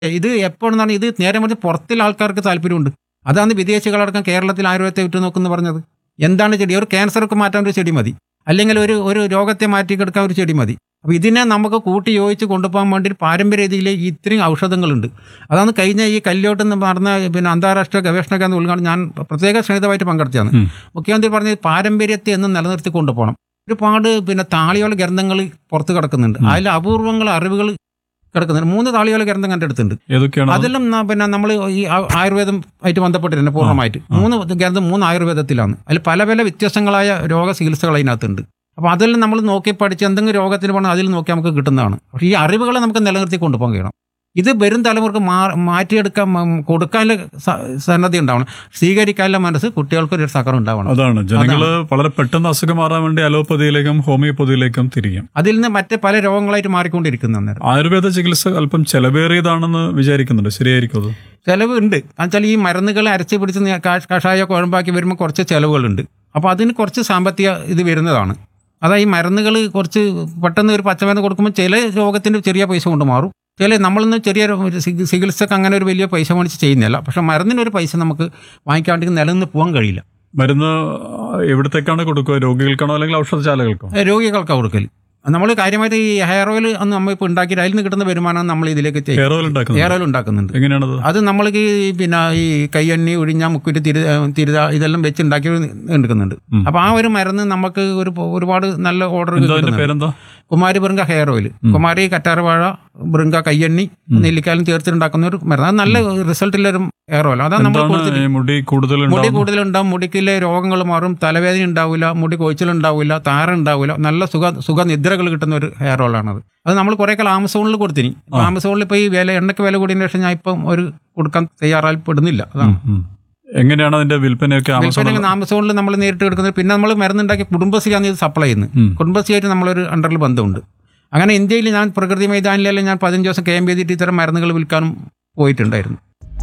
ഇത് എപ്പോഴെന്നാണ് ഇത് നേരെ മറിച്ച് പുറത്തുള്ള ആൾക്കാർക്ക് താല്പര്യമുണ്ട് അതാണ് വിദേശികളടക്കം കേരളത്തിൽ ആയുർവേദത്തെ വിട്ടു നോക്കുന്നു പറഞ്ഞത് എന്താണ് ചെടി ഒരു ക്യാൻസർക്ക് മാറ്റാൻ ഒരു ചെടി മതി അല്ലെങ്കിൽ ഒരു ഒരു രോഗത്തെ മാറ്റിക്കെടുക്കാൻ ഒരു ചെടി മതി അപ്പോൾ ഇതിനെ നമുക്ക് കൂട്ടി യോജിച്ച് കൊണ്ടുപോകാൻ വേണ്ടി ഒരു പാരമ്പര്യ രീതിയിൽ ഈ ഇത്രയും ഔഷധങ്ങളുണ്ട് അതാണ് കഴിഞ്ഞ ഈ കല്യോട്ട് എന്ന് നടന്ന പിന്നെ അന്താരാഷ്ട്ര ഗവേഷണ കേന്ദ്രം ഉദ്ഘാടനം ഞാൻ പ്രത്യേക ക്ഷണിതമായിട്ട് പങ്കെടുത്തതാണ് ഉം. മുഖ്യമന്ത്രി പറഞ്ഞ പാരമ്പര്യത്തെ എന്നും നിലനിർത്തി കൊണ്ടുപോകണം ഒരുപാട് പിന്നെ താളിയോല ഗ്രന്ഥങ്ങൾ പുറത്ത് കിടക്കുന്നുണ്ട് അതിൽ അപൂർവങ്ങൾ അറിവുകൾ കിടക്കുന്നുണ്ട് മൂന്ന് താളിയോല ഗ്രന്ഥം കണ്ടെടുത്തിട്ടുണ്ട് ഏതൊക്കെയാണ് അത്? അതെല്ലാം ന- പിന്നെ നമ്മൾ ഈ ആ- ആയുർവേദം ആയിട്ട് ബന്ധപ്പെട്ടിട്ടുണ്ട് പൂർണ്ണമായിട്ട് മൂന്ന് ഗ്രന്ഥം മൂന്ന് ആയുർവേദത്തിലാണ് അതിൽ പല പല വ്യത്യസ്തങ്ങളായ രോഗ ചികിത്സകൾ അതിനകത്തുണ്ട് അപ്പോൾ അതെല്ലാം നമ്മൾ നോക്കി പഠിച്ച് എന്തെങ്കിലും രോഗത്തിന് പോകണം അതിൽ നോക്കി നമുക്ക് കിട്ടുന്നതാണ് പക്ഷേ ഈ അറിവുകളെ നമുക്ക് നിലനിർത്തി കൊണ്ടുപോകാൻ കഴിയണം ഇത് വരും തലമുറക്ക് മാ മാറ്റിയെടുക്കാൻ ഉം, കൊടുക്കാനുള്ള സ- സന്നദ്ധ ഉണ്ടാവണം സ്വീകരിക്കാനുള്ള മനസ്സ് കുട്ടികൾക്ക് ഒരു സഹകരണം ഉണ്ടാവണം അതാണ് ജനങ്ങള് വളരെ പെട്ടെന്ന് അസുഖം മാറാൻ വേണ്ടി അലോപ്പതിയിലേക്കും ഹോമിയോപ്പതിയിലേക്കും തിരിയും അതിൽ നിന്ന് മറ്റ് പല രോഗങ്ങളായിട്ട് മാറിക്കൊണ്ടിരിക്കുന്നു അന്നേരം ആയുർവേദ ചികിത്സ അല്പം ചെലവേറിയതാണെന്ന് വിചാരിക്കുന്നുണ്ട് ശരിയായിരിക്കും അത് ചിലവ് ഉണ്ട് എന്നുവെച്ചാൽ ഈ മരുന്നുകൾ അരച്ച് പിടിച്ച് നി- കാ- കഷായ കുഴമ്പാക്കി വരുമ്പോൾ കുറച്ച് ചിലവുകളുണ്ട് അപ്പോൾ അതിന് കുറച്ച് സാമ്പത്തിക ഇത് വരുന്നതാണ് അതാ ഈ മരുന്നുകൾ കുറച്ച് പെട്ടെന്ന് ഒരു പച്ചമരുന്ന് കൊടുക്കുമ്പോൾ ചില രോഗത്തിന് ചെറിയ പൈസ കൊണ്ട് മാറും ചില നമ്മളൊന്നും ചെറിയ ഒരു ചി- ചികിത്സക്ക് അങ്ങനെ ഒരു വലിയ പൈസ മേടിച്ച് ചെയ്യുന്നില്ല പക്ഷെ മരുന്നിനൊരു പൈസ നമുക്ക് വാങ്ങിക്കാണ്ടെങ്കിൽ നിലനിന്ന് പോകാൻ കഴിയില്ല മരുന്ന് എവിടത്തേക്കാണ് കൊടുക്കുക രോഗികൾക്കാണോ അല്ലെങ്കിൽ ഔഷധശാലകൾക്കോ ഏ, രോഗികൾക്കാണ് കൊടുക്കൽ നമ്മൾ കാര്യമായിട്ട് ഈ ഹെയർ ഓയിൽ അന്ന് നമ്മൾ ഇപ്പോൾ ഉണ്ടാക്കിയിട്ട് അതിൽ നിന്ന് കിട്ടുന്ന വരുമാനം നമ്മൾ ഇതിലേക്ക് ചെയ്യും ഹെയർ ഓയിൽ ഉണ്ടാക്കുന്നത് ഹെയർ ഓയിൽ ഉണ്ടാക്കുന്നുണ്ട് എങ്ങനെയാണത് അത് നമ്മൾക്ക് ഈ പിന്നെ ഈ കയ്യണ്ണി ഒഴിഞ്ഞ മുക്കുറ്റി തിരു തിരുത ഇതെല്ലാം വെച്ച് ഉണ്ടാക്കി എടുക്കുന്നുണ്ട് ഉം. അപ്പൊ ആ ഒരു മരുന്ന് നമുക്ക് ഒരു ഒരുപാട് നല്ല ഓർഡർ എന്താ അതിന്റെ പേരെന്താ കുമാരി ബൃങ്ക ഹെയർ ഓയിൽ കുമാരി കറ്റാർവാഴ ബൃങ്ക കയ്യണ്ണി നെല്ലിക്കാലും ചേർത്തിട്ടുണ്ടാക്കുന്ന ഒരു മരുന്ന് അത് നല്ല റിസൾട്ടുള്ള ഒരു ഹെയർ ഓയിൽ അതാണ് നമ്മൾ എന്താണ് കൊടുത്തിട്ട് ഈ മുടി കൂടുതൽ മുടി ഉണ്ടാവുന്നത്? കൂടുതലുണ്ടാവും മുടിക്കിലെ രോഗങ്ങൾ മാറും തലവേദന ഉണ്ടാവില്ല മുടി കൊഴിച്ചിലുണ്ടാവില്ല താറുണ്ടാവില്ല നല്ല സുഖ സുഖനിദ്രകൾ കിട്ടുന്ന ഒരു ഹെയർ ഓയിലാണത് അത് നമ്മൾ കുറെ കാലം ആമസോണിൽ കൊടുത്തിനി ആമസോണിൽ ഇപ്പോൾ ഈ വില എണ്ണയ്ക്ക് വില കൂടിയതിന് ശേഷം ഞാൻ ഇപ്പം ഒരു കൊടുക്കാൻ തയ്യാറായി പെടുന്നില്ല അതാണ് ഉം. എങ്ങനെയാണ് അതിന്റെ വിൽപ്പനയൊക്കെ ആമസോൺ വിൽപ്പന ആമസോണിൽ നമ്മൾ നേരിട്ട് എടുക്കുന്നത് പിന്നെ നമ്മൾ മരുന്നുണ്ടാക്കി കുടുംബശ്രീയാണ് ഇത് സപ്ലൈ ചെയ്യുന്നത് ഉം. കുടുംബശ്രീയായിട്ട് നമ്മളൊരു അണ്ടറിൽ ബന്ധമുണ്ട് അങ്ങനെ ഇന്ത്യയിൽ ഞാൻ പ്രകൃതി മൈതാനിലെല്ലാം ഞാൻ പതിനഞ്ച് ദിവസം കെ എം ബി ചെയ്തിട്ട് ഇത്തരം മരുന്നുകൾ വിൽക്കാനും പോയിട്ടുണ്ടായിരുന്നു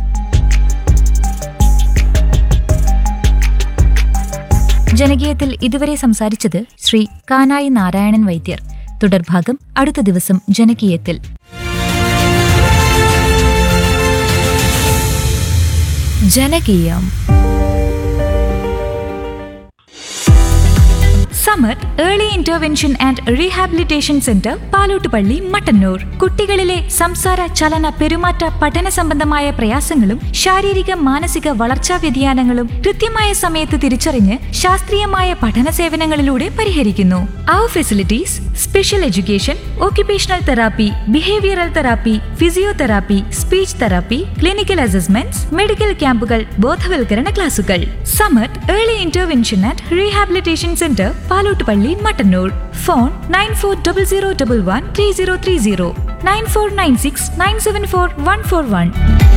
ജനകീയത്തിൽ ഇതുവരെ സംസാരിച്ചത് ശ്രീ കാനായി നാരായണൻ വൈദ്യർ തുടർഭാഗം അടുത്ത ദിവസം ജനകീയത്തിൽ ജനകീയം Samar early intervention and rehabilitation centre Palottupalli Mattannur കുട്ടികളിലെ സംസാര ചലന പെരുമാറ്റ പഠന സംബന്ധമായ പ്രയാസങ്ങളും ശാരീരിക മാനസിക വളർച്ചാ വ്യതിയാനങ്ങളും കൃത്യമായ സമയത്ത് തിരിച്ചറിഞ്ഞ് ശാസ്ത്രീയമായ പഠന സേവനങ്ങളിലൂടെ പരിഹരിക്കുന്നു അവർ facilities special education occupational therapy behavioural therapy physiotherapy speech therapy clinical assessments medical ക്യാമ്പുകൾ ബോധവൽക്കരണ ക്ലാസുകൾ Samar early intervention and rehabilitation centre Palottupalli Mattannur phone nine four double zero double one three zero three zero nine four nine six nine seven four one four one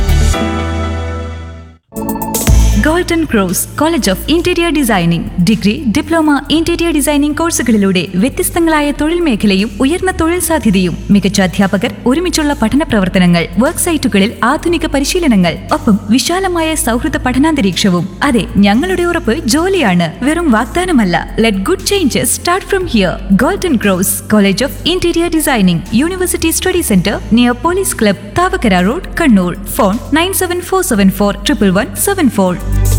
golden cross college of interior designing degree diploma interior designing കോഴ്സുകളിലൂടെ വ്യത്യസ്തങ്ങളായ തൊഴിൽ മേഖലയും ഉയർന്ന തൊഴിൽ സാധ്യതയും മികച്ച അധ്യാപകർ ഒരുമിച്ചുള്ള പഠന പ്രവർത്തനങ്ങൾ വർക്ക് സൈറ്റുകളിൽ ആധുനിക പരിശീലനങ്ങൾ ഒപ്പം വിശാലമായ സൗഹൃദ പഠനാന്തരീക്ഷവും അതെ ഞങ്ങളുടെ ഉറപ്പ് ജോലിയാണ് വെറും വാഗ്ദാനമല്ല let good changes start from here golden cross college of interior designing university study centre near police club Thavakkara road Kannur phone nine seven four seven four triple one seven four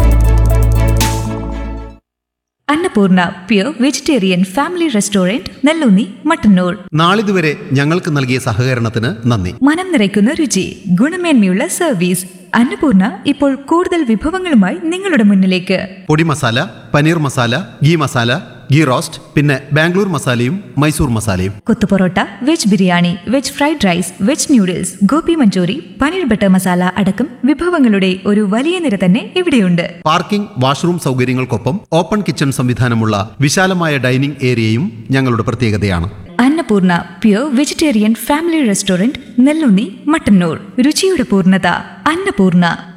Annapoorna pure vegetarian family restaurant Nelloonni Mattannur നാളിതുവരെ ഞങ്ങൾക്ക് നൽകിയ സഹകരണത്തിന് നന്ദി മനം നിറയ്ക്കുന്ന രുചി ഗുണമേന്മയുള്ള service Annapurna ഇപ്പോൾ കൂടുതൽ വിഭവങ്ങളുമായി നിങ്ങളുടെ മുന്നിലേക്ക് പൊടി മസാല പനീർ മസാല ഗീ മസാല ഗീ റോസ്റ്റ് പിന്നെ ബാംഗ്ലൂർ മസാലയും മൈസൂർ മസാലയും kothu parotta veg biryani veg fried rice veg noodles gobi manchurian paneer butter masala അടക്കം വിഭവങ്ങളുടെ ഒരു വലിയ നിര തന്നെ ഇവിടെയുണ്ട് പാർക്കിംഗ് വാഷ്റൂം സൗകര്യങ്ങൾക്കൊപ്പം ഓപ്പൺ കിച്ചൺ സംവിധാനമുള്ള വിശാലമായ ഡൈനിംഗ് ഏരിയയും ഞങ്ങളുടെ പ്രത്യേകതയാണ് Annapoorna pure vegetarian family restaurant Nelloonni Mattannur രുചിയുടെ പൂർണ്ണത അന്നപൂർണ